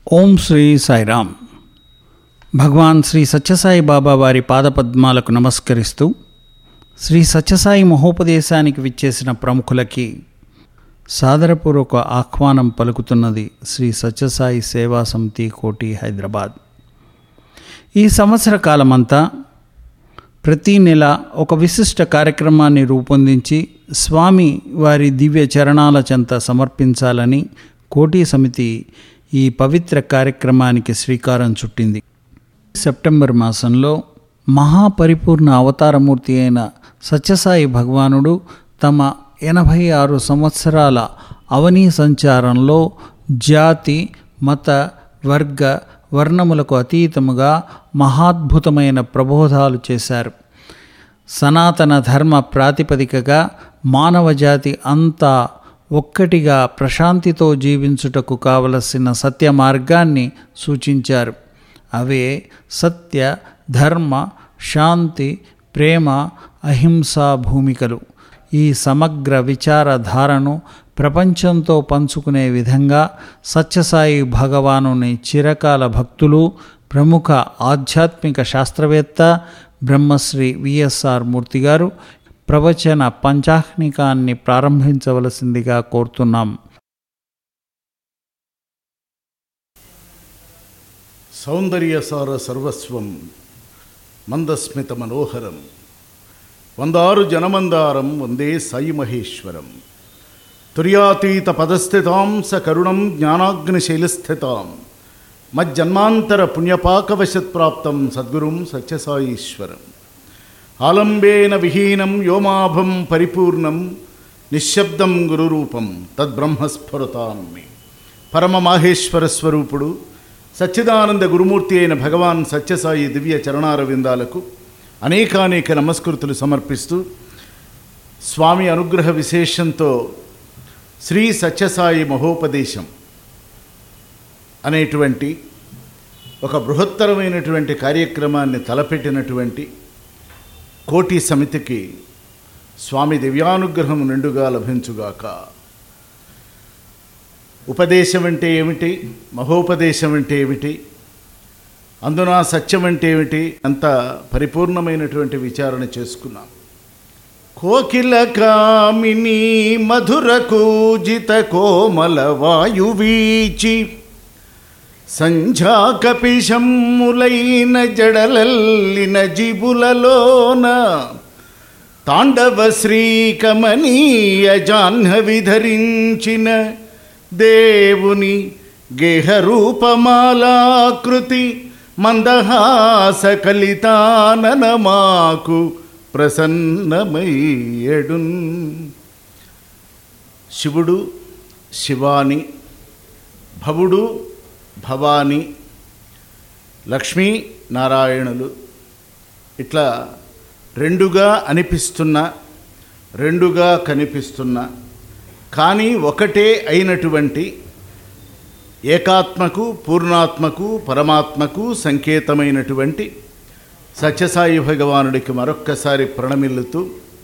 ఓం శ్రీ సాయిరామ్ భగవాన్ శ్రీ సత్యసాయి బాబా వారి పాదపద్మాలకు నమస్కరిస్తూ శ్రీ సత్యసాయి మహోపదేశానికి విచ్చేసిన ప్రముఖులకి సాదరపూర్వక ఆహ్వానం పలుకుతున్నది శ్రీ సత్యసాయి సేవా సమితి కోటి హైదరాబాద్ ఈ సంవత్సర కాలమంతా ప్రతి నెల ఒక విశిష్ట కార్యక్రమాన్ని రూపొందించి స్వామి వారి దివ్య చరణాల చెంత సమర్పించాలని కోటి సమితి ఈ పవిత్ర కార్యక్రమానికి శ్రీకారం చుట్టింది సెప్టెంబర్ మాసంలో మహాపరిపూర్ణ అవతారమూర్తి అయిన సత్యసాయి భగవానుడు తమ ఎనభై ఆరు సంవత్సరాల అవనీ సంచారంలో జాతి మత వర్గ వర్ణములకు అతీతముగా మహాద్భుతమైన ప్రబోధాలు చేశారు సనాతన ధర్మ ప్రాతిపదికగా మానవజాతి అంతా ఒక్కటిగా ప్రశాంతితో జీవించుటకు కావలసిన సత్య మార్గాన్ని సూచించారు అవే సత్య ధర్మ శాంతి ప్రేమ అహింసా భూమికలు ఈ సమగ్ర విచారధారను ప్రపంచంతో పంచుకునే విధంగా సత్యసాయి భగవానుని చిరకాల భక్తులు ప్రముఖ ఆధ్యాత్మిక శాస్త్రవేత్త బ్రహ్మశ్రీ విఎస్ఆర్ మూర్తి గారు ప్రవచన పంచాహ్నికాన్ని ప్రారంభించవలసిందిగా కోరుతున్నాం సౌందర్యసార సర్వస్వం మందస్మిత మనోహరం వందారు జనమందారం వందే సాయి మహేశ్వరం తుర్యాతీత పదస్థితాం స కరుణం జ్ఞానాగ్నిశైలస్థితాం మజ్జన్మాంతర పుణ్యపాకవశత్ప్రాప్తం సద్గురుం సత్యసాయీశ్వరం ఆలంబేన విహీనం వ్యోమాభం పరిపూర్ణం నిశ్శబ్దం గురురూపం తద్బ్రహ్మస్ఫురతామి పరమ మాహేశ్వర స్వరూపుడు సచ్చిదానంద గురుమూర్తి అయిన భగవాన్ సత్యసాయి దివ్య చరణారవిందాలకు అనేకానేక నమస్కృతులు సమర్పిస్తూ స్వామి అనుగ్రహ విశేషంతో శ్రీ సత్యసాయి మహోపదేశం అనేటువంటి ఒక బృహత్తరమైనటువంటి కార్యక్రమాన్ని తలపెట్టినటువంటి కోటి సమితికి స్వామి దివ్యానుగ్రహం నిండుగా లభించుగాక ఉపదేశం అంటే ఏమిటి మహోపదేశం అంటే ఏమిటి అందున సత్యం అంటే ఏమిటి అంత పరిపూర్ణమైనటువంటి విచారణ చేసుకున్నాం కోకిల కామిని మధుర కూజిత కోమల వాయువీచి సంధ్యాకపిషమ్ములైన జడలల్లిన జిబులలోన తాండవ శ్రీకమనీయ జాహ్నవి ధరించిన దేవుని గేహరూపమాలాకృతి మందహాస కలితానన మాకు ప్రసన్నమయ్యడున్ శివుడు శివాని భవుడు భవాని లక్ష్మీ నారాయణులు ఇట్లా రెండుగా అనిపిస్తున్న రెండుగా కనిపిస్తున్న కానీ ఒకటే అయినటువంటి ఏకాత్మకు పూర్ణాత్మకు పరమాత్మకు సంకేతమైనటువంటి సత్యసాయి భగవానుడికి మరొక్కసారి ప్రణమిల్లుతూ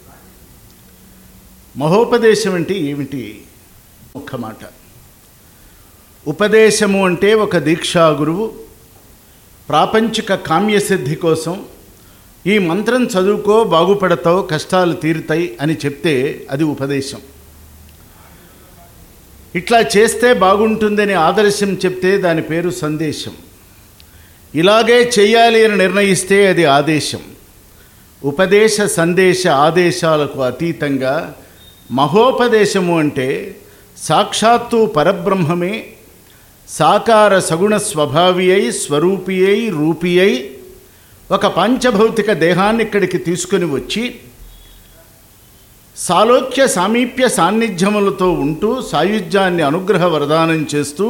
మహోపదేశం అంటే ఏమిటి ఒక్క మాట ఉపదేశము అంటే ఒక దీక్షా గురువు ప్రాపంచిక కామ్యసిద్ధి కోసం ఈ మంత్రం చదువుకో బాగుపడతావు కష్టాలు తీరుతాయి అని చెప్తే అది ఉపదేశం ఇట్లా చేస్తే బాగుంటుందని ఆదర్శం చెప్తే దాని పేరు సందేశం ఇలాగే చేయాలి అని నిర్ణయిస్తే అది ఆదేశం ఉపదేశ సందేశ ఆదేశాలకు అతీతంగా మహోపదేశము అంటే సాక్షాత్తు పరబ్రహ్మమే సాకార సగుణ స్వభావి అయి స్వరూపి అయి రూపి అయి ఒక పంచభౌతిక దేహాన్ని ఇక్కడికి తీసుకొని వచ్చి సాలోక్య సామీప్య సాన్నిధ్యములతో ఉంటూ సాయుధ్యాన్ని అనుగ్రహ వరదానం చేస్తూ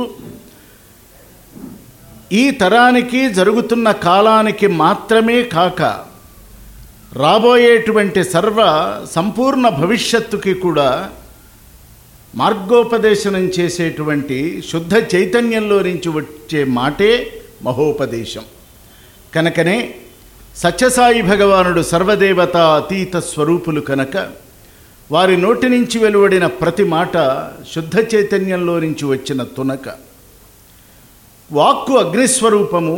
ఈ తరానికి జరుగుతున్న కాలానికి మాత్రమే కాక రాబోయేటువంటి సర్వ సంపూర్ణ భవిష్యత్తుకి కూడా మార్గోపదేశనం చేసేటువంటి శుద్ధ చైతన్యంలో నుంచి వచ్చే మాటే మహోపదేశం కనుకనే సత్యసాయి భగవానుడు సర్వదేవత అతీత స్వరూపులు కనుక వారి నోటి నుంచి వెలువడిన ప్రతి మాట శుద్ధ చైతన్యంలో నుంచి వచ్చిన తునక వాక్కు అగ్నిస్వరూపము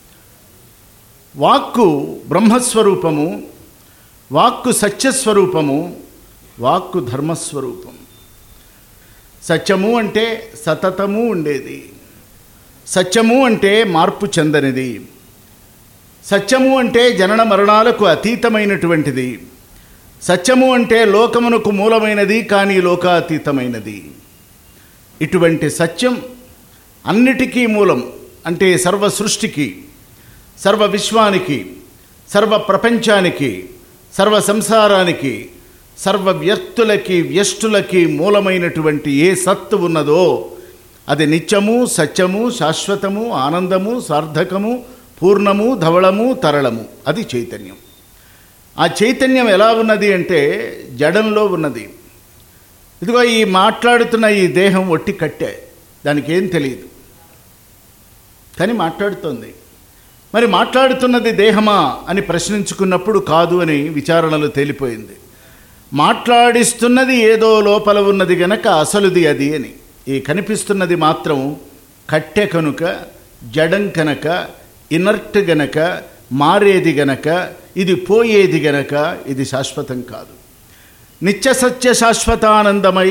వాక్కు బ్రహ్మస్వరూపము వాక్కు సత్యస్వరూపము వాక్కు ధర్మస్వరూపం సత్యము అంటే సతతము ఉండేది సత్యము అంటే మార్పు చెందనిది సత్యము అంటే జనన మరణాలకు అతీతమైనటువంటిది సత్యము అంటే లోకమునకు మూలమైనది కానీ లోకాతీతమైనది ఇటువంటి సత్యం అన్నిటికీ మూలం అంటే సర్వ సృష్టికి సర్వ విశ్వానికి సర్వ ప్రపంచానికి సర్వ సంసారానికి సర్వ వ్యక్తులకి వ్యష్టులకి మూలమైనటువంటి ఏ సత్తు ఉన్నదో అది నిత్యము సత్యము శాశ్వతము ఆనందము సార్థకము పూర్ణము ధవళము తరళము అది చైతన్యం ఆ చైతన్యం ఎలా ఉన్నది అంటే జడంలో ఉన్నది ఇదిగో ఈ మాట్లాడుతున్న ఈ దేహం ఒట్టి కట్టే దానికి ఏం తెలియదు కానీ మాట్లాడుతోంది మరి మాట్లాడుతున్నది దేహమా అని ప్రశ్నించుకున్నప్పుడు కాదు అని విచారణలో తేలిపోయింది మాట్లాడిస్తున్నది ఏదో లోపల ఉన్నది గనక అసలుది అది అని ఈ కనిపిస్తున్నది మాత్రం కట్టె కనుక జడం కనుక ఇనర్ట్ గనక మారేది గనక ఇది పోయేది గనక ఇది శాశ్వతం కాదు నిత్య సత్య శాశ్వతానందమై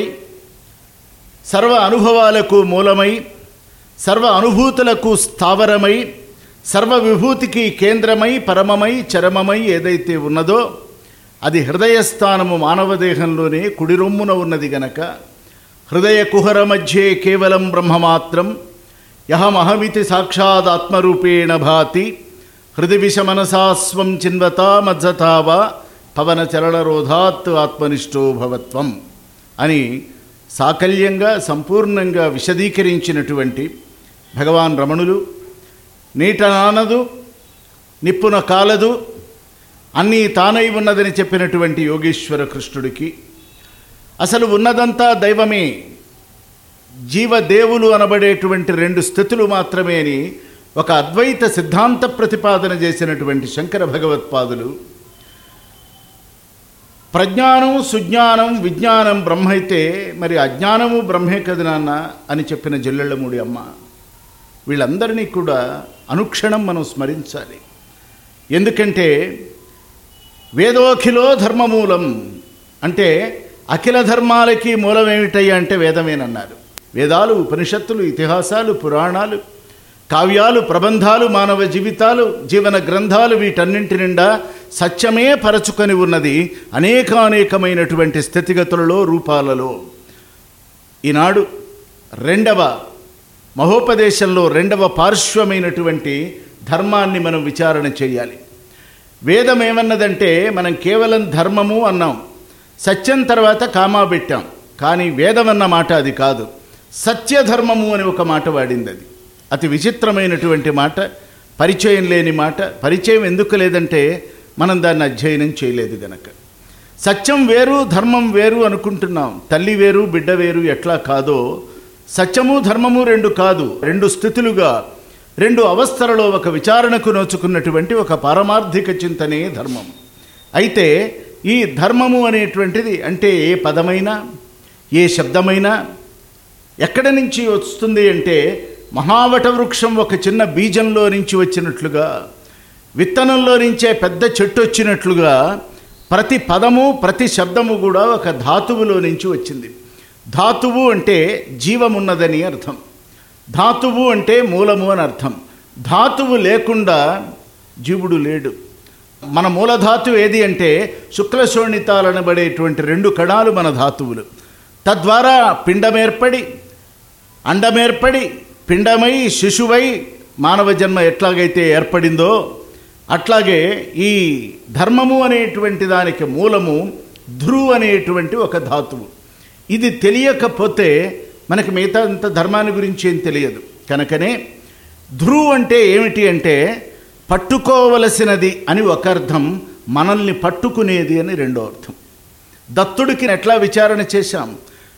సర్వ అనుభవాలకు మూలమై సర్వ అనుభూతులకు స్థావరమై సర్వ విభూతికి కేంద్రమై పరమమై చరమమై ఏదైతే ఉన్నదో అది హృదయస్థానము మానవ దేహంలోనే కుడి రొమ్మున ఉన్నది గనక హృదయ కుహర మధ్యే కేవలం బ్రహ్మమాత్రం యహమహమితి సాక్షాదాత్మరూపేణ భాతి హృది విష మనసాస్వం చిన్వతా మజ్జతావా పవన చలనరోధాత్ ఆత్మనిష్టో భవత్వం అని సాకల్యంగా సంపూర్ణంగా విశదీకరించినటువంటి భగవాన్ రమణులు నీట నానదు నిప్పున కాలదు అన్నీ తానై ఉన్నదని చెప్పినటువంటి యోగేశ్వర కృష్ణుడికి అసలు ఉన్నదంతా దైవమే జీవదేవులు అనబడేటువంటి రెండు స్థితులు మాత్రమే అని ఒక అద్వైత సిద్ధాంత ప్రతిపాదన చేసినటువంటి శంకర భగవత్పాదులు ప్రజ్ఞానం సుజ్ఞానం విజ్ఞానం బ్రహ్మ అయితే మరి అజ్ఞానము బ్రహ్మే కదా నాన్న అని చెప్పిన జల్లెళ్ళమూడి అమ్మ వీళ్ళందరినీ కూడా అనుక్షణం మనం స్మరించాలి ఎందుకంటే వేదోఖిలో ధర్మమూలం అంటే అఖిల ధర్మాలకి మూలం ఏమిటయ్యా అంటే వేదమేనన్నారు వేదాలు ఉపనిషత్తులు ఇతిహాసాలు పురాణాలు కావ్యాలు ప్రబంధాలు మానవ జీవితాలు జీవన గ్రంథాలు వీటన్నింటి నిండా సత్యమే పరచుకొని ఉన్నది అనేకానేకమైనటువంటి స్థితిగతులలో రూపాలలో ఈనాడు రెండవ మహోపదేశంలో రెండవ పార్శ్వమైనటువంటి ధర్మాన్ని మనం విచారణ చేయాలి వేదం ఏమన్నదంటే మనం కేవలం ధర్మము అన్నాం సత్యం తర్వాత కామా పెట్టాం కానీ వేదం అన్న మాట అది కాదు సత్యధర్మము అని ఒక మాట వాడింది అది అతి విచిత్రమైనటువంటి మాట పరిచయం లేని మాట పరిచయం ఎందుకు లేదంటే మనం దాన్ని అధ్యయనం చేయలేదు గనక సత్యం వేరు ధర్మం వేరు అనుకుంటున్నాం తల్లి వేరు బిడ్డ వేరు ఎట్లా కాదో సత్యము ధర్మము రెండు కాదు రెండు స్థితులుగా రెండు అవస్థలలో ఒక విచారణకు నోచుకున్నటువంటి ఒక పారమార్థిక చింతనే ధర్మం అయితే ఈ ధర్మము అనేటువంటిది అంటే ఏ పదమైనా ఏ శబ్దమైనా ఎక్కడి నుంచి వస్తుంది అంటే మహావట వృక్షం ఒక చిన్న బీజంలో నుంచి వచ్చినట్లుగా విత్తనంలో నుంచే పెద్ద చెట్టు వచ్చినట్లుగా ప్రతి పదము ప్రతి శబ్దము కూడా ఒక ధాతువులో నుంచి వచ్చింది ధాతువు అంటే జీవమున్నదని అర్థం ధాతువు అంటే మూలము అని అర్థం ధాతువు లేకుండా జీవుడు లేడు మన మూలధాతు ఏది అంటే శుక్లశోణితాలు అనబడేటువంటి రెండు కణాలు మన ధాతువులు తద్వారా పిండమేర్పడి అండమేర్పడి పిండమై శిశువై మానవ జన్మ ఎట్లాగైతే ఏర్పడిందో అట్లాగే ఈ ధర్మము అనేటువంటి దానికి మూలము ధ్రు అనేటువంటి ఒక ధాతువు ఇది తెలియకపోతే మనకి మిగతా అంత ధర్మాన్ని గురించి ఏం తెలియదు కనుకనే ధ్రు అంటే ఏమిటి అంటే పట్టుకోవలసినది అని ఒక అర్థం మనల్ని పట్టుకునేది అని రెండో అర్థం దత్తుడికి ఎట్లా విచారణ చేశాం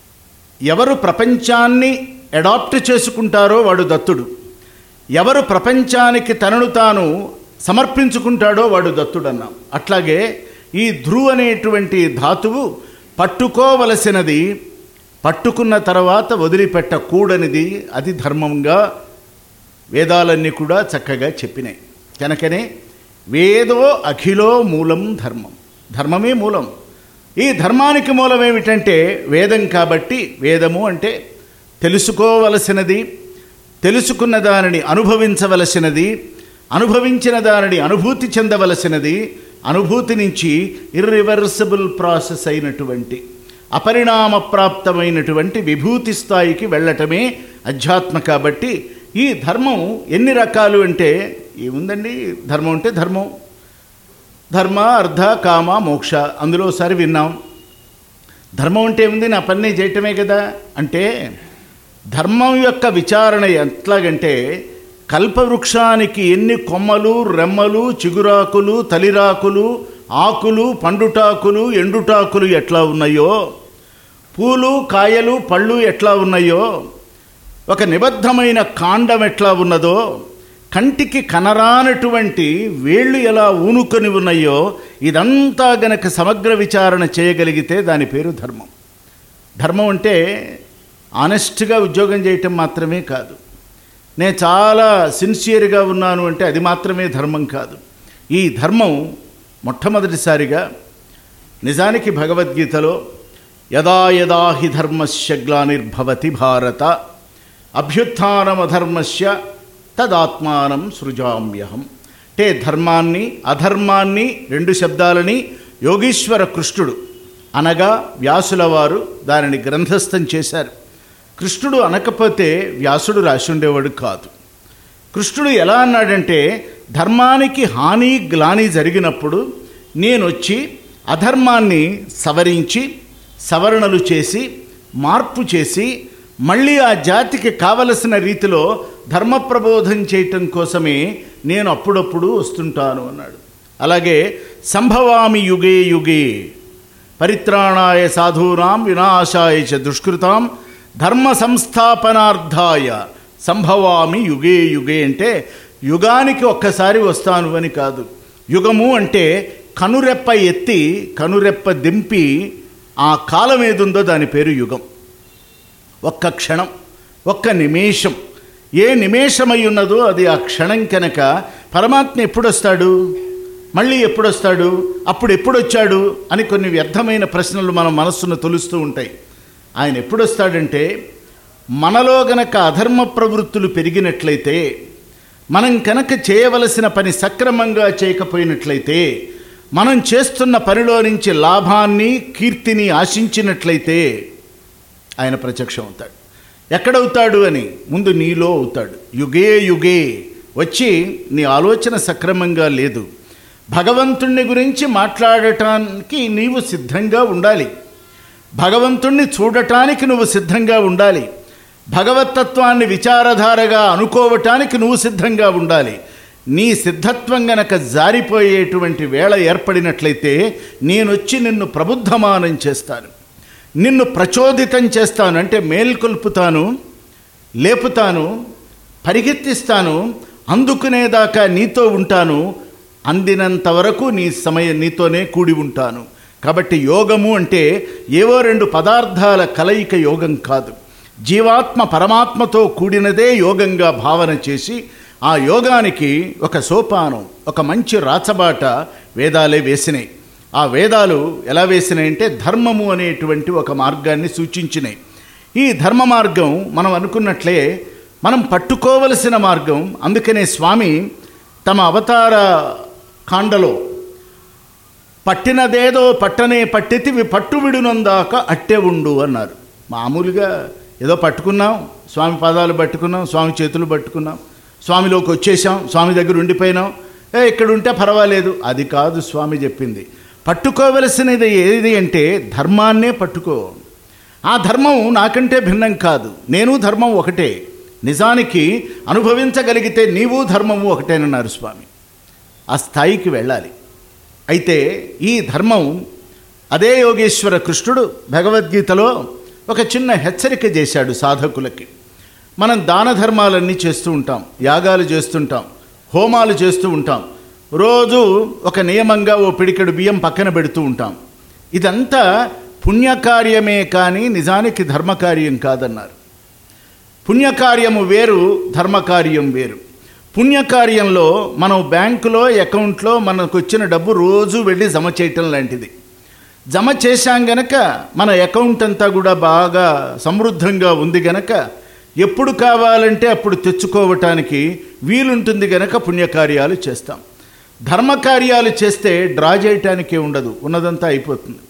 ఎవరు ప్రపంచాన్ని అడాప్ట్ చేసుకుంటారో వాడు దత్తుడు ఎవరు ప్రపంచానికి తనను తాను సమర్పించుకుంటాడో వాడు దత్తుడు అన్నాం అట్లాగే ఈ ధ్రువ్ అనేటువంటి ధాతువు పట్టుకోవలసినది పట్టుకున్న తర్వాత వదిలిపెట్టకూడనిది అది ధర్మంగా వేదాలన్నీ కూడా చక్కగా చెప్పినాయి కనుకనే వేదో అఖిలో మూలం ధర్మం ధర్మమే మూలం ఈ ధర్మానికి మూలం ఏమిటంటే వేదం కాబట్టి వేదము అంటే తెలుసుకోవలసినది తెలుసుకున్న దానిని అనుభవించవలసినది అనుభవించిన దానిని అనుభూతి చెందవలసినది అనుభూతి నుంచి ఇర్రివర్సిబుల్ ప్రాసెస్ అయినటువంటి అపరిణామప్రాప్తమైనటువంటి విభూతి స్థాయికి వెళ్ళటమే అధ్యాత్మ కాబట్టి ఈ ధర్మం ఎన్ని రకాలు అంటే ఏముందండి ధర్మం అంటే ధర్మం ధర్మ అర్ధ కామ మోక్ష అందులో ఒకసారి విన్నాం ధర్మం అంటే ఏముంది నా పని చేయటమే కదా అంటే ధర్మం యొక్క విచారణ ఎట్లాగంటే కల్పవృక్షానికి ఎన్ని కొమ్మలు రెమ్మలు చిగురాకులు తలిరాకులు ఆకులు పండుటాకులు ఎండుటాకులు ఎట్లా ఉన్నాయో పూలు కాయలు పళ్ళు ఎట్లా ఉన్నాయో ఒక నిబద్ధమైన కాండం ఎట్లా ఉన్నదో కంటికి కనరానటువంటి వేళ్ళు ఎలా ఊనుకొని ఉన్నాయో ఇదంతా గనక సమగ్ర విచారణ చేయగలిగితే దాని పేరు ధర్మం ధర్మం అంటే ఆనెస్ట్గా ఉద్యోగం చేయటం మాత్రమే కాదు నేను చాలా సిన్సియర్గా ఉన్నాను అంటే అది మాత్రమే ధర్మం కాదు ఈ ధర్మం మొట్టమొదటిసారిగా నిజానికి భగవద్గీతలో యదా యదా హి ధర్మస్య గ్లానిర్భవతి భారత అభ్యుత్నమధర్మస్య తదాత్మానం సృజామ్యహం అంటే ధర్మాన్ని అధర్మాన్ని రెండు శబ్దాలని యోగీశ్వర కృష్ణుడు అనగా వ్యాసుల వారు దానిని గ్రంథస్థం చేశారు కృష్ణుడు అనకపోతే వ్యాసుడు రాసి ఉండేవాడు కాదు కృష్ణుడు ఎలా అన్నాడంటే ధర్మానికి హాని గ్లాని జరిగినప్పుడు నేను వచ్చి అధర్మాన్ని సవరించి సవరణలు చేసి మార్పు చేసి మళ్ళీ ఆ జాతికి కావలసిన రీతిలో ధర్మ ప్రబోధం చేయటం కోసమే నేను అప్పుడప్పుడు వస్తుంటాను అన్నాడు అలాగే సంభవామి యుగే యుగే పరిత్రాణాయ సాధూనాం వినాశాయ చ దుష్కృతాం ధర్మ సంస్థాపనార్థాయ సంభవామి యుగే యుగే అంటే యుగానికి ఒక్కసారి వస్తాను అని కాదు యుగము అంటే కనురెప్ప ఎత్తి కనురెప్ప దింపి ఆ కాలం ఏదుందో దాని పేరు యుగం ఒక్క క్షణం ఒక్క నిమేషం ఏ నిమేషమై ఉన్నదో అది ఆ క్షణం కనుక పరమాత్మ ఎప్పుడొస్తాడు మళ్ళీ ఎప్పుడొస్తాడు అప్పుడు ఎప్పుడొచ్చాడు అని కొన్ని వ్యర్థమైన ప్రశ్నలు మన మనస్సును తొలుస్తూ ఉంటాయి ఆయన ఎప్పుడొస్తాడంటే మనలో గనక అధర్మ ప్రవృత్తులు పెరిగినట్లయితే మనం కనుక చేయవలసిన పని సక్రమంగా చేయకపోయినట్లయితే మనం చేస్తున్న పనిలో నుంచి లాభాన్ని కీర్తిని ఆశించినట్లయితే ఆయన ప్రత్యక్షం అవుతాడు ఎక్కడవుతాడు అని ముందు నీలో అవుతాడు యుగే యుగే వచ్చి నీ ఆలోచన సక్రమంగా లేదు భగవంతుణ్ణి గురించి మాట్లాడటానికి నీవు సిద్ధంగా ఉండాలి భగవంతుణ్ణి చూడటానికి నువ్వు సిద్ధంగా ఉండాలి భగవతత్వాన్ని విచారధారగా అనుకోవటానికి నువ్వు సిద్ధంగా ఉండాలి నీ సిద్ధత్వం గనక జారిపోయేటువంటి వేళ ఏర్పడినట్లయితే నేనొచ్చి నిన్ను ప్రబుద్ధమానం చేస్తాను నిన్ను ప్రచోదితం చేస్తాను అంటే మేల్కొల్పుతాను లేపుతాను పరిగెత్తిస్తాను అందుకునేదాకా నీతో ఉంటాను అందినంత వరకు నీ సమయం నీతోనే కూడి ఉంటాను కాబట్టి యోగము అంటే ఏవో రెండు పదార్థాల కలయిక యోగం కాదు జీవాత్మ పరమాత్మతో కూడినదే యోగంగా భావన చేసి ఆ యోగానికి ఒక సోపానం ఒక మంచి రాచబాట వేదాలే వేసినాయి ఆ వేదాలు ఎలా వేసినాయంటే ధర్మము అనేటువంటి ఒక మార్గాన్ని సూచించినాయి ఈ ధర్మ మార్గం మనం అనుకున్నట్లే మనం పట్టుకోవలసిన మార్గం అందుకనే స్వామి తమ అవతార కాండలో పట్టినదేదో పట్టనే పట్టితివి పట్టు విడునందాక అట్టె ఉండు అన్నారు మామూలుగా ఏదో పట్టుకున్నాం స్వామి పాదాలు పట్టుకున్నాం స్వామి చేతులు పట్టుకున్నాం స్వామిలోకి వచ్చేసాం స్వామి దగ్గర ఉండిపోయినాం ఏ ఇక్కడ ఉంటే పర్వాలేదు అది కాదు స్వామి చెప్పింది పట్టుకోవలసినది ఏది అంటే ధర్మాన్నే పట్టుకో ఆ ధర్మం నాకంటే భిన్నం కాదు నేను ధర్మం ఒకటే నిజానికి అనుభవించగలిగితే నీవు ధర్మము ఒకటేనన్నారు స్వామి ఆ స్థాయికి వెళ్ళాలి అయితే ఈ ధర్మం అదే యోగేశ్వర కృష్ణుడు భగవద్గీతలో ఒక చిన్న హెచ్చరిక చేశాడు సాధకులకి మనం దాన ధర్మాలన్నీ చేస్తూ ఉంటాం యాగాలు చేస్తుంటాం హోమాలు చేస్తూ ఉంటాం రోజు ఒక నియమంగా ఓ పిడికెడు బియ్యం పక్కన పెడుతూ ఉంటాం ఇదంతా పుణ్యకార్యమే కానీ నిజానికి ధర్మకార్యం కాదన్నారు పుణ్యకార్యము వేరు ధర్మకార్యం వేరు పుణ్యకార్యంలో మనం బ్యాంకులో అకౌంట్లో మనకు వచ్చిన డబ్బు రోజు వెళ్ళి జమ చేయటం లాంటిది జమ చేశాం గనక మన అకౌంట్ అంతా కూడా బాగా సమృద్ధంగా ఉంది గనక ఎప్పుడు కావాలంటే అప్పుడు తెచ్చుకోవటానికి వీలుంటుంది గనక పుణ్యకార్యాలు చేస్తాం ధర్మకార్యాలు చేస్తే డ్రా చేయటానికే ఉండదు ఉన్నదంతా అయిపోతుంది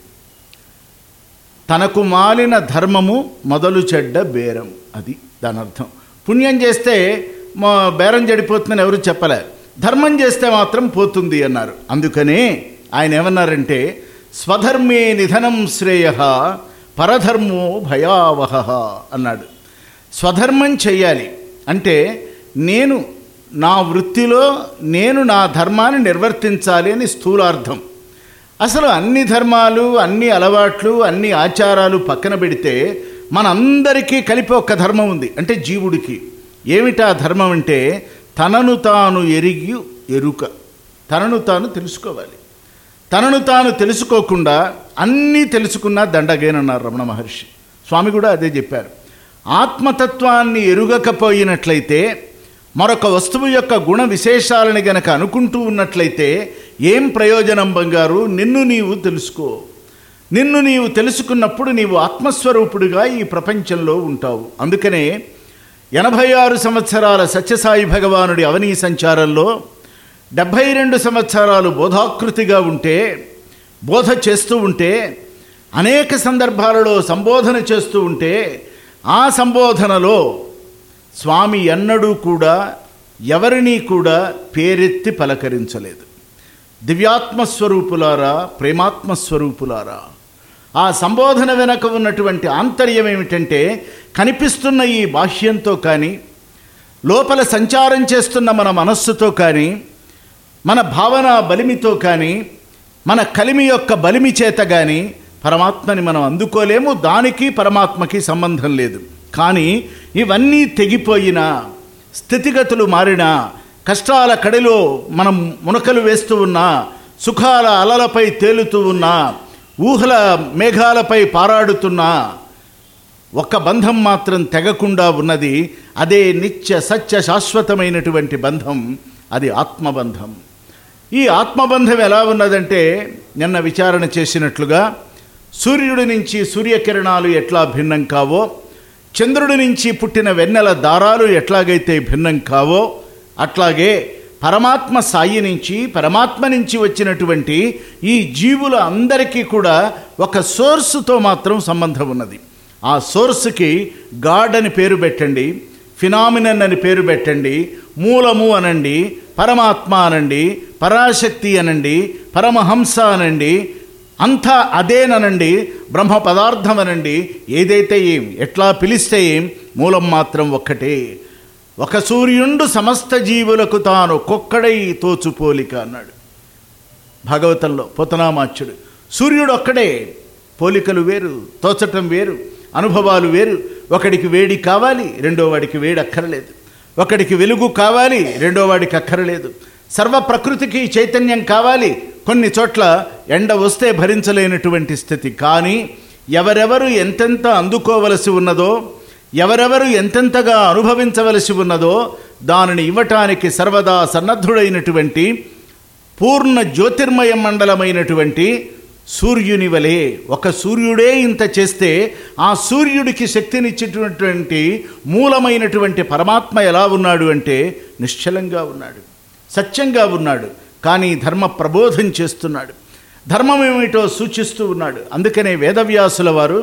తనకు మాలిన ధర్మము మొదలు చెడ్డ బేరం అది దాని అర్థం పుణ్యం చేస్తే మా బేరం చెడిపోతుందని ఎవరు చెప్పలే ధర్మం చేస్తే మాత్రం పోతుంది అన్నారు అందుకనే ఆయన ఏమన్నారంటే స్వధర్మే నిధనం శ్రేయ పరధర్మో భయావహ అన్నాడు స్వధర్మం చెయ్యాలి అంటే నేను నా వృత్తిలో నేను నా ధర్మాన్ని నిర్వర్తించాలి అని స్థూలార్థం అసలు అన్ని ధర్మాలు అన్ని అలవాట్లు అన్ని ఆచారాలు పక్కన పెడితే మనందరికీ కలిపి ఒక ధర్మం ఉంది అంటే జీవుడికి ఏమిటా ధర్మం అంటే తనను తాను ఎరిగి ఎరుక తనను తాను తెలుసుకోవాలి తనను తాను తెలుసుకోకుండా అన్నీ తెలుసుకున్నా దండగేనన్నారు రమణ మహర్షి స్వామి కూడా అదే చెప్పారు ఆత్మతత్వాన్ని ఎరుగకపోయినట్లయితే మరొక వస్తువు యొక్క గుణ విశేషాలని గనక అనుకుంటూ ఉన్నట్లయితే ఏం ప్రయోజనం బంగారు నిన్ను నీవు తెలుసుకో నిన్ను నీవు తెలుసుకున్నప్పుడు నీవు ఆత్మస్వరూపుడిగా ఈ ప్రపంచంలో ఉంటావు అందుకనే ఎనభై ఆరు సంవత్సరాల సత్యసాయి భగవానుడి అవనీ సంచారంలో డెబ్భై రెండు సంవత్సరాలు బోధాకృతిగా ఉంటే బోధ చేస్తూ ఉంటే అనేక సందర్భాలలో సంబోధన చేస్తూ ఉంటే ఆ సంబోధనలో స్వామి ఎన్నడూ కూడా ఎవరినీ కూడా పేరెత్తి పలకరించలేదు దివ్యాత్మస్వరూపులారా ప్రేమాత్మస్వరూపులారా ఆ సంబోధన వెనక ఉన్నటువంటి ఆంతర్యం ఏమిటంటే కనిపిస్తున్న ఈ బాహ్యంతో కానీ లోపల సంచారం చేస్తున్న మన మనస్సుతో కానీ మన భావన బలిమితో కానీ మన కలిమి యొక్క బలిమి చేత కానీ పరమాత్మని మనం అందుకోలేము దానికి పరమాత్మకి సంబంధం లేదు కానీ ఇవన్నీ తెగిపోయినా స్థితిగతులు మారినా కష్టాల కడిలో మనం మునకలు వేస్తూ ఉన్నా సుఖాల అలలపై తేలుతూ ఉన్నా ఊహల మేఘాలపై పారాడుతున్నా ఒక్క బంధం మాత్రం తెగకుండా ఉన్నది అదే నిత్య సత్య శాశ్వతమైనటువంటి బంధం అది ఆత్మబంధం ఈ ఆత్మబంధం ఎలా ఉన్నదంటే నిన్న విచారణ చేసినట్లుగా సూర్యుడి నుంచి సూర్యకిరణాలు ఎట్లా భిన్నం కావో చంద్రుడి నుంచి పుట్టిన వెన్నెల దారాలు ఎట్లాగైతే భిన్నం కావో అట్లాగే పరమాత్మ సాయి నుంచి పరమాత్మ నుంచి వచ్చినటువంటి ఈ జీవుల అందరికీ కూడా ఒక సోర్సుతో మాత్రం సంబంధం ఉన్నది ఆ సోర్స్కి గాడ్ అని పేరు పెట్టండి ఫినామినన్ అని పేరు పెట్టండి మూలము అనండి పరమాత్మ అనండి పరాశక్తి అనండి పరమహంస అనండి అంతా అదేననండి బ్రహ్మ పదార్థం అనండి ఏదైతే ఏం ఎట్లా పిలిస్తే ఏం మూలం మాత్రం ఒక్కటే ఒక సూర్యుండు సమస్త జీవులకు తాను కొక్కడై తోచుపోలిక అన్నాడు భాగవతంలో పోతనామాచ్యుడు సూర్యుడు ఒక్కడే పోలికలు వేరు తోచటం వేరు అనుభవాలు వేరు ఒకడికి వేడి కావాలి రెండో వాడికి వేడి అక్కరలేదు ఒకడికి వెలుగు కావాలి రెండో వాడికి అక్కరలేదు సర్వ ప్రకృతికి చైతన్యం కావాలి కొన్ని చోట్ల ఎండ వస్తే భరించలేనటువంటి స్థితి కానీ ఎవరెవరు ఎంతెంత అందుకోవలసి ఉన్నదో ఎవరెవరు ఎంతెంతగా అనుభవించవలసి ఉన్నదో దానిని ఇవ్వటానికి సర్వదా సన్నద్ధుడైనటువంటి పూర్ణ జ్యోతిర్మయ మండలమైనటువంటి సూర్యుని వలె ఒక సూర్యుడే ఇంత చేస్తే ఆ సూర్యుడికి శక్తినిచ్చేటటువంటి మూలమైనటువంటి పరమాత్మ ఎలా ఉన్నాడు అంటే నిశ్చలంగా ఉన్నాడు సత్యంగా ఉన్నాడు కానీ ధర్మ ప్రబోధం చేస్తున్నాడు ధర్మం ఏమిటో సూచిస్తూ ఉన్నాడు అందుకనే వేదవ్యాసుల వారు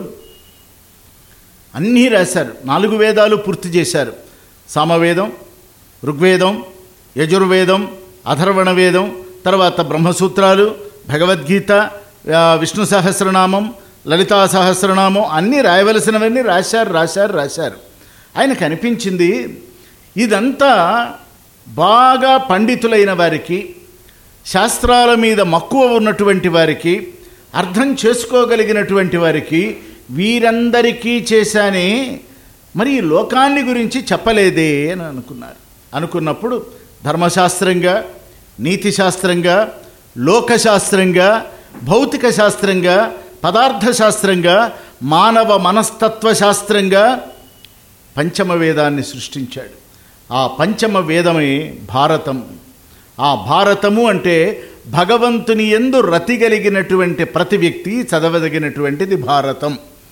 అన్నీ రాశారు నాలుగు వేదాలు పూర్తి చేశారు సామవేదం ఋగ్వేదం యజుర్వేదం అథర్వణ వేదం తర్వాత బ్రహ్మసూత్రాలు భగవద్గీత ఆ, విష్ణు సహస్రనామం లలితా సహస్రనామం అన్నీ రాయవలసినవన్నీ రాశారు రాశారు రాశారు ఆయనకు అనిపించింది ఇదంతా బాగా పండితులైన వారికి శాస్త్రాల మీద మక్కువ ఉన్నటువంటి వారికి అర్థం చేసుకోగలిగినటువంటి వారికి వీరందరికీ చేశానే మరి ఈ లోకాన్ని గురించి చెప్పలేదే అని అనుకున్నారు అనుకున్నప్పుడు ధర్మశాస్త్రంగా నీతి శాస్త్రంగా లోకశాస్త్రంగా భౌతిక శాస్త్రంగా పదార్థ శాస్త్రంగా మానవ మనస్తత్వ శాస్త్రంగా పంచమ వేదాన్ని సృష్టించాడు ఆ పంచమ వేదమే భారతం ఆ భారతము అంటే భగవంతుని ఎందు రతి కలిగినటువంటి ప్రతి వ్యక్తి చదవదగినటువంటిది భారతం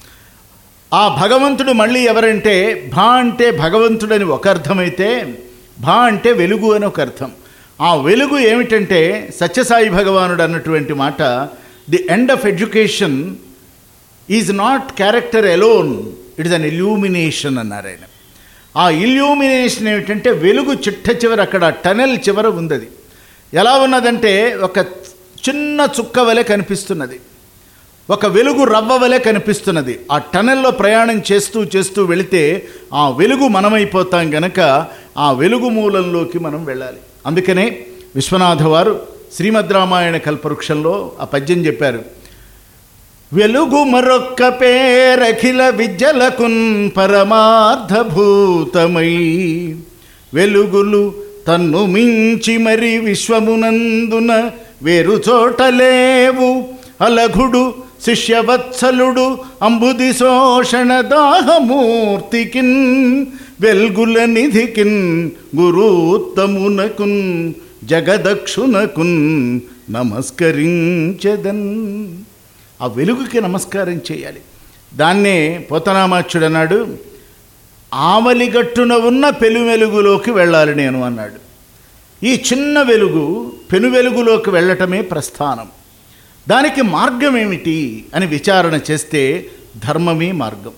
ఆ భగవంతుడు మళ్ళీ ఎవరంటే భా అంటే భగవంతుడని ఒక అర్థమైతే భా అంటే వెలుగు అని ఒక అర్థం ఆ వెలుగు ఏమిటంటే సత్యసాయి భగవానుడు అన్నటువంటి మాట the end of education is not character alone it is an illumination అన్నారు ఆయన ఆ ఇల్యూమినేషన్ ఏమిటంటే వెలుగు చిట్ట చివర అక్కడ టనెల్ చివర ఉంది ఎలా ఉన్నదంటే ఒక చిన్న చుక్క వలె కనిపిస్తున్నది ఒక వెలుగు రవ్వ వలె కనిపిస్తున్నది ఆ టనెల్లో ప్రయాణం చేస్తూ చేస్తూ వెళితే ఆ వెలుగు మనమైపోతాం గనక ఆ వెలుగు మూలంలోకి మనం వెళ్ళాలి అందుకనే విశ్వనాథ వారు శ్రీమద్ రామాయణ కల్పవృక్షంలో ఆ పద్యం చెప్పారు వెలుగు మరొక్క పేరఖిల విద్యలకున్ పరమార్థభూతమై వెలుగులు తన్ను మించి మరి విశ్వమునందున వేరు చోటలేవు అలఘుడు శిష్యవత్సలుడు అంబుది శోషణ దాహమూర్తికిన్ వెల్గుల నిధికిన్ గురుత్తమునకున్ జగదక్షునకున్ నమస్కరించదన్ ఆ వెలుగుకి నమస్కారం చేయాలి దాన్నే పోతనామాచ్యుడు అన్నాడు ఆవలిగట్టున ఉన్న పెనువెలుగులోకి వెళ్ళాలి నేను అన్నాడు ఈ చిన్న వెలుగు పెను వెలుగులోకి వెళ్ళటమే ప్రస్థానం దానికి మార్గం ఏమిటి అని విచారణ చేస్తే ధర్మమే మార్గం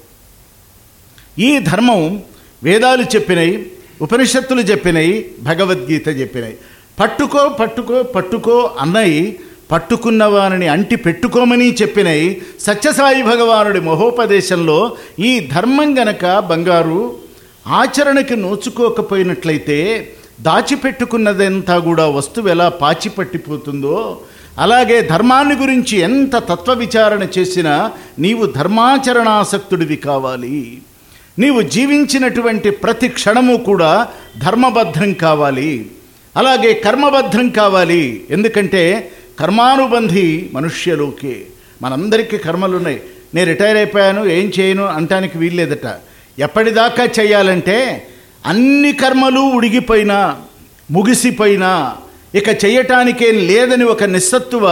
ఈ ధర్మం వేదాలు చెప్పినాయి ఉపనిషత్తులు చెప్పినాయి భగవద్గీత చెప్పినాయి పట్టుకో పట్టుకో పట్టుకో అన్నయి పట్టుకున్న వారిని అంటి పెట్టుకోమని చెప్పినాయి సత్యసాయి భగవానుడి మహోపదేశంలో ఈ ధర్మం గనక బంగారు ఆచరణకి నోచుకోకపోయినట్లయితే దాచిపెట్టుకున్నదంతా కూడా వస్తువు ఎలా పాచి పట్టిపోతుందో అలాగే ధర్మాన్ని గురించి ఎంత తత్వ విచారణ చేసినా నీవు ధర్మాచరణాసక్తుడివి కావాలి నీవు జీవించినటువంటి ప్రతి క్షణము కూడా ధర్మబద్ధం కావాలి అలాగే కర్మబద్ధం కావాలి ఎందుకంటే కర్మానుబంధి మనుష్యలోకే మనందరికీ కర్మలు ఉన్నాయి నేను రిటైర్ అయిపోయాను ఏం చేయను అంటానికి వీల్లేదట ఎప్పటిదాకా చేయాలంటే అన్ని కర్మలు ఉడిగిపోయినా ముగిసిపోయినా ఇక చేయటానికే లేదని ఒక నిస్సత్తువ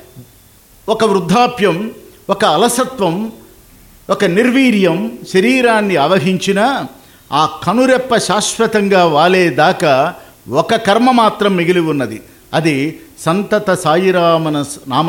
ఒక వృద్ధాప్యం ఒక అలసత్వం ఒక నిర్వీర్యం శరీరాన్ని అవహించిన ఆ కనురెప్ప శాశ్వతంగా వాలేదాకా ఒక కర్మ మాత్రం మిగిలి ఉన్నది అది సంతత సాయిరామన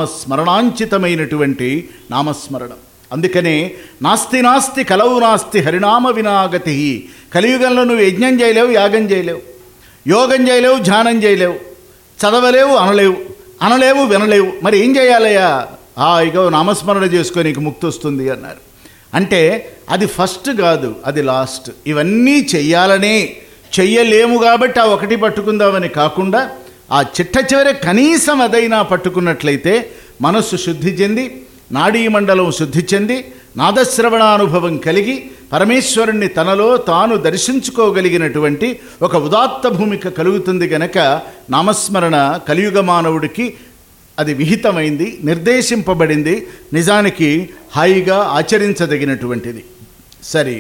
నామస్మరణాంచితమైనటువంటి నామస్మరణం అందుకనే నాస్తి నాస్తి కలవు నాస్తి హరినామ వినాగతి కలియుగంలో నువ్వు యజ్ఞం చేయలేవు యాగం చేయలేవు యోగం చేయలేవు ధ్యానం చేయలేవు చదవలేవు అనలేవు అనలేవు వినలేవు మరి ఏం చేయాలయ్యా ఆ ఇగో నామస్మరణ చేసుకో నీకు ముక్తి వస్తుంది అన్నారు అంటే అది ఫస్ట్ కాదు అది లాస్ట్ ఇవన్నీ చెయ్యాలనే చెయ్యలేము కాబట్టి ఆ ఒకటి పట్టుకుందామని కాకుండా ఆ చిట్ట చివరి కనీసం అదైనా పట్టుకున్నట్లయితే మనస్సు శుద్ధి చెంది నాడీ మండలం శుద్ధి చెంది నాదశ్రవణానుభవం కలిగి పరమేశ్వరుణ్ణి తనలో తాను దర్శించుకోగలిగినటువంటి ఒక ఉదాత్త భూమిక కలుగుతుంది గనక నామస్మరణ కలియుగ మానవుడికి అది విహితమైంది నిర్దేశింపబడింది నిజానికి హాయిగా ఆచరించదగినటువంటిది సరే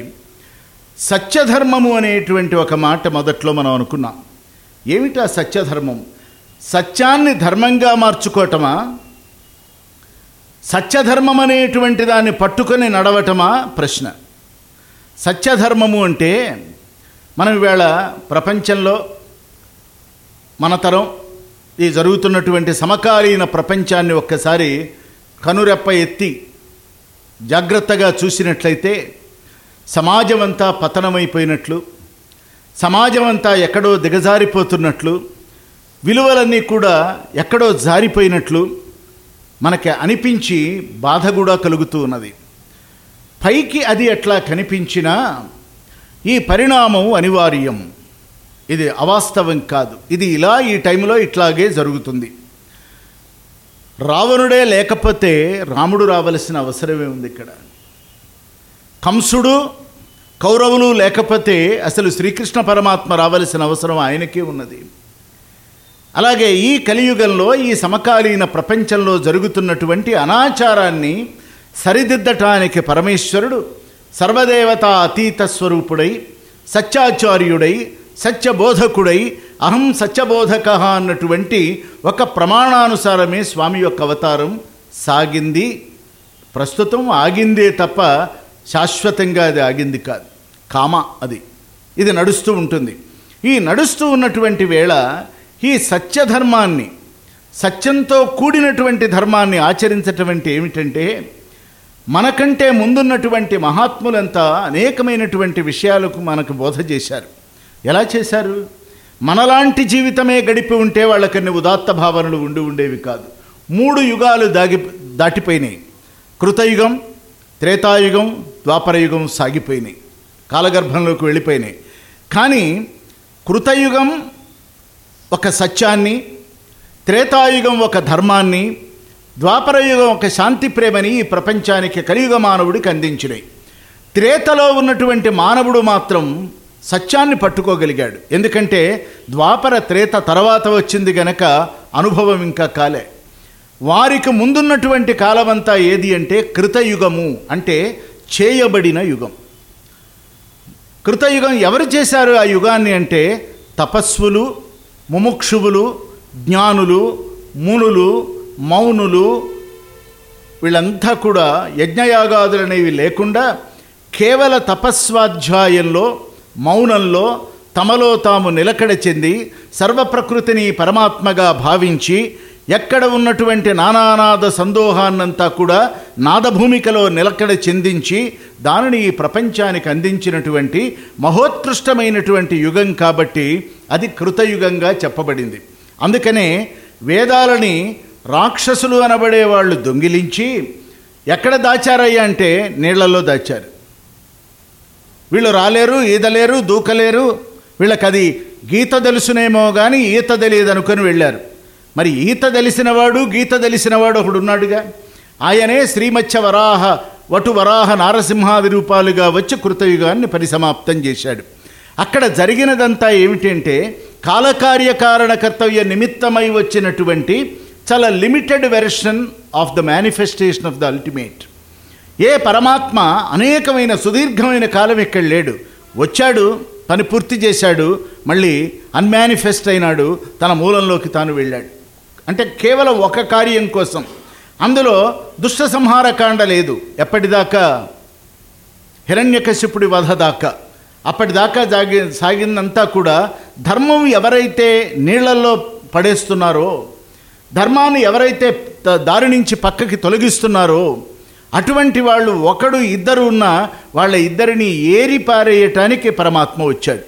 సత్యధర్మము అనేటువంటి ఒక మాట మొదట్లో మనం అనుకున్నాం ఏమిటా సత్యధర్మం సత్యాన్ని ధర్మంగా మార్చుకోవటమా సత్యధర్మం అనేటువంటి దాన్ని పట్టుకొని నడవటమా ప్రశ్న సత్యధర్మము అంటే మనం ఈవేళ ప్రపంచంలో మన తరం ఈ జరుగుతున్నటువంటి సమకాలీన ప్రపంచాన్ని ఒక్కసారి కనురెప్ప ఎత్తి జాగ్రత్తగా చూసినట్లయితే సమాజం అంతా పతనమైపోయినట్లు సమాజం అంతా ఎక్కడో దిగజారిపోతున్నట్లు విలువలన్నీ కూడా ఎక్కడో జారిపోయినట్లు మనకి అనిపించి బాధ కూడా కలుగుతూ ఉన్నది పైకి అది ఎట్లా కనిపించినా ఈ పరిణామం అనివార్యం ఇది అవాస్తవం కాదు ఇది ఇలా ఈ టైంలో ఇట్లాగే జరుగుతుంది రావణుడే లేకపోతే రాముడు రావలసిన అవసరమే ఉంది ఇక్కడ కంసుడు కౌరవులు లేకపోతే అసలు శ్రీకృష్ణ పరమాత్మ రావలసిన అవసరం ఆయనకే ఉన్నది అలాగే ఈ కలియుగంలో ఈ సమకాలీన ప్రపంచంలో జరుగుతున్నటువంటి అనాచారాన్ని సరిదిద్దటానికి పరమేశ్వరుడు సర్వదేవతా అతీత స్వరూపుడై సత్యాచార్యుడై సత్యబోధకుడై అహం సత్యబోధక అన్నటువంటి ఒక ప్రమాణానుసారమే స్వామి యొక్క అవతారం సాగింది ప్రస్తుతం ఆగిందే తప్ప శాశ్వతంగా అది ఆగింది కాదు కామ అది ఇది నడుస్తూ ఉంటుంది ఈ నడుస్తూ ఉన్నటువంటి వేళ ఈ సత్యధర్మాన్ని సత్యంతో కూడినటువంటి ధర్మాన్ని ఆచరించటం ఏమిటంటే మనకంటే ముందున్నటువంటి మహాత్ములంతా అనేకమైనటువంటి విషయాలకు మనకు బోధ చేశారు ఎలా చేశారు మనలాంటి జీవితమే గడిపి ఉంటే వాళ్ళకన్ని ఉదాత్త భావనలు ఉండి ఉండేవి కాదు మూడు యుగాలు దాగి దాటిపోయినాయి కృతయుగం త్రేతాయుగం ద్వాపరయుగం సాగిపోయినాయి కాలగర్భంలోకి వెళ్ళిపోయినాయి కానీ కృతయుగం ఒక సత్యాన్ని త్రేతాయుగం ఒక ధర్మాన్ని ద్వాపరయుగం ఒక శాంతి ప్రేమని ఈ ప్రపంచానికి కలియుగ మానవుడికి అందించినాయి త్రేతలో ఉన్నటువంటి మానవుడు మాత్రం సత్యాన్ని పట్టుకోగలిగాడు ఎందుకంటే ద్వాపర త్రేత తర్వాత వచ్చింది గనక అనుభవం ఇంకా కాలే వారికి ముందున్నటువంటి కాలమంతా ఏది అంటే కృతయుగము అంటే చేయబడిన యుగం కృతయుగం ఎవరు చేశారు ఆ యుగాన్ని అంటే తపస్సులు ముముక్షువులు జ్ఞానులు మునులు మౌనులు వీళ్ళంతా కూడా యజ్ఞయాగాదులనేవి లేకుండా కేవల తపస్వాధ్యాయంలో మౌనంలో తమలో తాము నిలకడ చెంది సర్వప్రకృతిని పరమాత్మగా భావించి ఎక్కడ ఉన్నటువంటి నానానాద సందోహాన్నంతా కూడా నాదభూమికలో నిలకడ చెందించి దానిని ఈ ప్రపంచానికి అందించినటువంటి మహోత్కృష్టమైనటువంటి యుగం కాబట్టి అది కృతయుగంగా చెప్పబడింది అందుకనే వేదాలని రాక్షసులు అనబడే వాళ్ళు దొంగిలించి ఎక్కడ దాచారయ్యా అంటే నీళ్లలో దాచారు వీళ్ళు రాలేరు ఈదలేరు దూకలేరు వీళ్ళకి అది గీత తెలుసునేమో కానీ ఈత తెలియదు అనుకొని వెళ్ళారు మరి ఈత తెలిసినవాడు గీత తెలిసినవాడు ఒకడు ఉన్నాడుగా ఆయనే శ్రీమత్స్య వరాహ వటు వరాహ నారసింహాది రూపాలుగా వచ్చి కృతయుగాన్ని పరిసమాప్తం చేశాడు అక్కడ జరిగినదంతా ఏమిటంటే కాలకార్యకారణ కర్తవ్య నిమిత్తమై వచ్చినటువంటి చాలా limited version of the manifestation of the ultimate ఏ పరమాత్మ అనేకమైన సుదీర్ఘమైన కాలం ఇక్కడ లేడు వచ్చాడు పని పూర్తి చేశాడు మళ్ళీ అన్మానిఫెస్ట్ అయినాడు తన మూలంలోకి తాను వెళ్ళాడు అంటే కేవలం ఒక కార్యం కోసం అందులో దుష్ట సంహారకాండ లేదు ఎప్పటిదాకా హిరణ్యకశిపుడి వధ దాకా అప్పటిదాకా జాగి సాగిందంతా కూడా ధర్మం ఎవరైతే నీళ్లలో పడేస్తున్నారో ధర్మాన్ని ఎవరైతే త- దారి నుంచి పక్కకి తొలగిస్తున్నారో అటువంటి వాళ్ళు ఒకడు ఇద్దరు ఉన్నా వాళ్ళ ఇద్దరిని ఏరి పారేయటానికి పరమాత్మ వచ్చాడు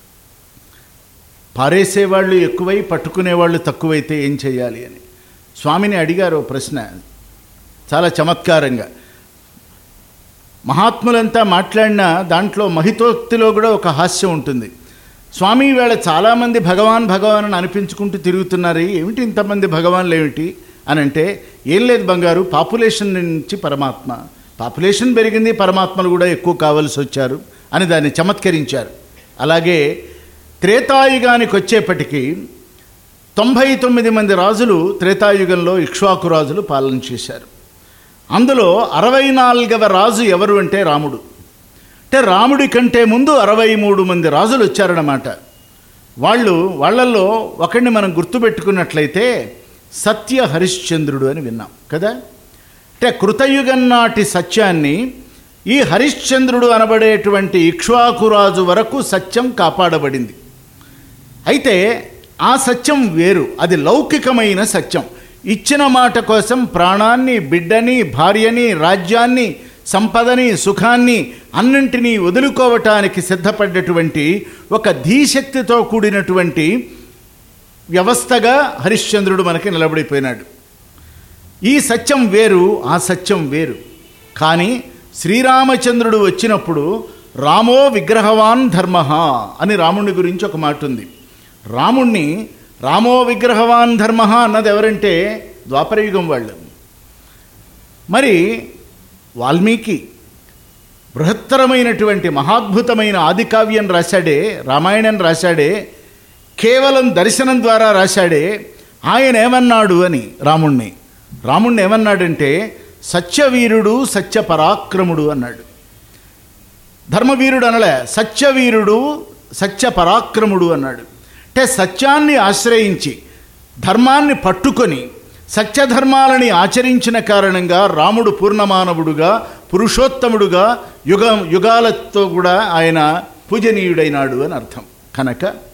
పారేసేవాళ్ళు ఎక్కువై పట్టుకునేవాళ్ళు తక్కువైతే ఏం చేయాలి అని స్వామిని అడిగారు ఓ ప్రశ్న చాలా చమత్కారంగా మహాత్ములంతా మాట్లాడిన దాంట్లో మహితోక్తిలో కూడా ఒక హాస్యం ఉంటుంది స్వామి వేళ చాలామంది భగవాన్ భగవాన్ అని అనిపించుకుంటూ తిరుగుతున్నారు ఏమిటి ఇంతమంది భగవాన్లు ఏమిటి అని అంటే ఏం లేదు బంగారు పాపులేషన్ నుంచి పరమాత్మ పాపులేషన్ పెరిగింది పరమాత్మలు కూడా ఎక్కువ కావలసి వచ్చారు అని దాన్ని చమత్కరించారు అలాగే త్రేతాయుగానికి వచ్చేప్పటికీ తొంభై తొమ్మిది మంది రాజులు త్రేతాయుగంలో ఇక్ష్వాకు రాజులు పాలన చేశారు అందులో అరవై నాలుగవ రాజు ఎవరు అంటే రాముడు అంటే రాముడి కంటే ముందు అరవై మూడు మంది రాజులు వచ్చారన్నమాట వాళ్ళు వాళ్ళల్లో ఒకడిని మనం గుర్తుపెట్టుకున్నట్లయితే సత్య హరిశ్చంద్రుడు అని విన్నాం కదా అంటే కృతయుగం నాటి సత్యాన్ని ఈ హరిశ్చంద్రుడు అనబడేటువంటి ఇక్ష్వాకురాజు వరకు సత్యం కాపాడబడింది అయితే ఆ సత్యం వేరు అది లౌకికమైన సత్యం ఇచ్చిన మాట కోసం ప్రాణాన్ని బిడ్డని భార్యని రాజ్యాన్ని సంపదని సుఖాన్ని అన్నింటినీ వదులుకోవటానికి సిద్ధపడ్డటువంటి ఒక ధీశక్తితో కూడినటువంటి వ్యవస్థగా హరిశ్చంద్రుడు మనకి నిలబడిపోయినాడు ఈ సత్యం వేరు ఆ సత్యం వేరు కానీ శ్రీరామచంద్రుడు వచ్చినప్పుడు రామో విగ్రహవాన్ ధర్మ అని రాముని గురించి ఒక మాట ఉంది రాముణ్ణి రామో విగ్రహవాన్ ధర్మ అన్నది ఎవరంటే ద్వాపరయుగం వాళ్ళు మరి వాల్మీకి బృహత్తరమైనటువంటి మహాద్భుతమైన ఆదికావ్యం రాశాడే రామాయణం రాశాడే కేవలం దర్శనం ద్వారా రాశాడే ఆయన ఏమన్నాడు అని రాముణ్ణి రాముణ్ణి ఏమన్నాడంటే సత్యవీరుడు సత్య పరాక్రముడు అన్నాడు ధర్మవీరుడు అనలే సత్యవీరుడు సత్య పరాక్రముడు అన్నాడు అంటే సత్యాన్ని ఆశ్రయించి ధర్మాన్ని పట్టుకొని సత్యధర్మాలని ఆచరించిన కారణంగా రాముడు పూర్ణమానవుడుగా పురుషోత్తముడుగా యుగ యుగాలతో కూడా ఆయన పూజనీయుడైనాడు అని అర్థం కనుక